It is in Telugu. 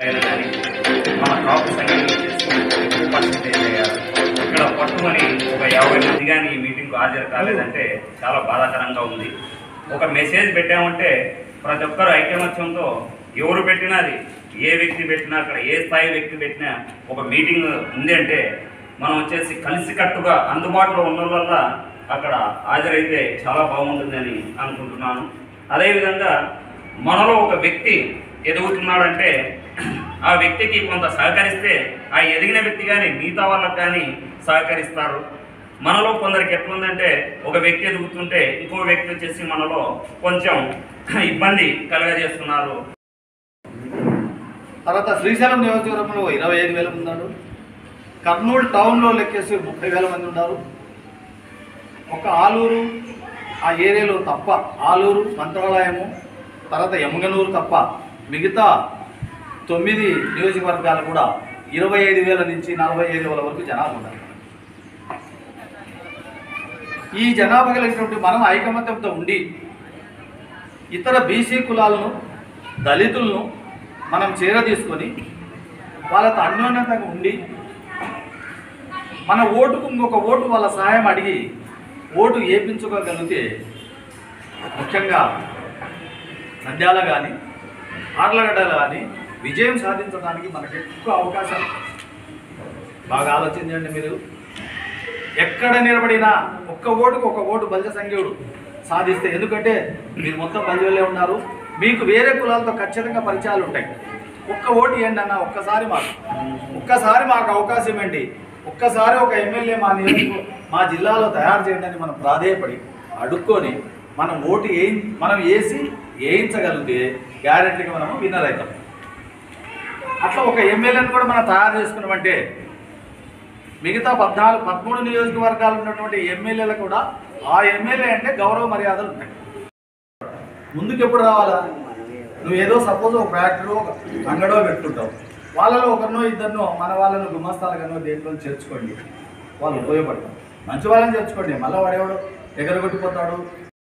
అయినా కానీ మన కాపు సంఖ్యను వచ్చేసి ఎక్కువ పర్సెంటేజ్ అయ్యారు ఇక్కడ పట్టుమని ఒక యాభై మంది కానీ ఈ మీటింగ్కు హాజరు కాలేదంటే చాలా బాధాకరంగా ఉంది ఒక మెసేజ్ పెట్టామంటే ప్రతి ఒక్కరు ఐకమత్యంతో ఎవరు పెట్టినా అది ఏ వ్యక్తి పెట్టినా అక్కడ ఏ స్థాయి వ్యక్తి పెట్టినా ఒక మీటింగ్ ఉంది అంటే మనం వచ్చేసి కలిసికట్టుగా అందుబాటులో ఉండడం వల్ల అక్కడ హాజరైతే చాలా బాగుంటుందని అనుకుంటున్నాను అదేవిధంగా మనలో ఒక వ్యక్తి ఎదుగుతున్నాడంటే ఆ వ్యక్తికి కొంత సహకరిస్తే ఆ ఎదిగిన వ్యక్తి కానీ మిగతా వాళ్ళకి కానీ సహకరిస్తారు మనలో కొందరికి ఎట్లుందంటే ఒక వ్యక్తి ఎదుగుతుంటే ఇంకో వ్యక్తి వచ్చేసి మనలో కొంచెం ఇబ్బంది కలగజేస్తున్నారు తర్వాత శ్రీశైలం నియోజకవర్గంలో ఇరవై ఐదు వేల మంది ఉన్నారు కర్నూలు టౌన్లో లెక్కేసి ముప్పై వేల మంది ఉన్నారు ఒక ఆలూరు ఆ ఏరియాలో తప్ప ఆలూరు మంత్రాలయము తర్వాత యమగనూరు తప్ప మిగతా తొమ్మిది నియోజకవర్గాలు కూడా ఇరవై ఐదు వేల నుంచి నలభై ఐదు వేల వరకు జనాభా ఉన్నారు ఈ జనాభా కలిగినటువంటి మనం ఐకమత్యంతో ఉండి ఇతర బీసీ కులాలను దళితులను మనం చేరదీసుకొని వాళ్ళతో అన్యోన్యతగా ఉండి మన ఓటుకు ఇంకొక ఓటు వాళ్ళ సహాయం అడిగి ఓటు వేయించుకోగలిగితే ముఖ్యంగా నంద్యాల కానీ ఆర్లగడ్డలు కానీ విజయం సాధించడానికి మనకు ఎక్కువ అవకాశం బాగా ఆలోచించండి మీరు ఎక్కడ నిలబడినా ఒక్క ఓటుకు ఒక ఓటు బలిజ సంఖ్యుడు సాధిస్తే ఎందుకంటే మీరు మొత్తం బలిజలే ఉన్నారు మీకు వేరే కులాలతో ఖచ్చితంగా పరిచయాలు ఉంటాయి ఒక్క ఓటు ఏంటి అన్న ఒక్కసారి మాకు ఒక్కసారి మాకు అవకాశం ఇవ్వండి ఒక్కసారి ఒక ఎమ్మెల్యే మా నియోజక మా జిల్లాలో తయారు చేయండి అని మనం ప్రాధేయపడి అడుక్కొని మనం ఓటు ఏ మనం వేసి వేయించగలిగితే గ్యారెంటీగా మనము విన్నర్ అవుతాం అట్లా ఒక ఎమ్మెల్యేని కూడా మనం తయారు చేసుకున్నామంటే మిగతా పద్నాలుగు పదమూడు నియోజకవర్గాలు ఉన్నటువంటి ఎమ్మెల్యేలు కూడా ఆ ఎమ్మెల్యే అంటే గౌరవ మర్యాదలు ఉంటాయి ముందుకు ఎప్పుడు రావాలా నువ్వు ఏదో సపోజ్ ఒక ఫ్యాక్టరీ ఒక అంగడో పెట్టుకుంటావు వాళ్ళలో ఒకరినో ఇద్దరినో మన వాళ్ళను గుమస్తాలకనో దేంట్లో చేర్చుకోండి వాళ్ళు ఉపయోగపడతారు మంచి వాళ్ళని చేర్చుకోండి మళ్ళీ వాడేవాడు ఎగరగొట్టిపోతాడు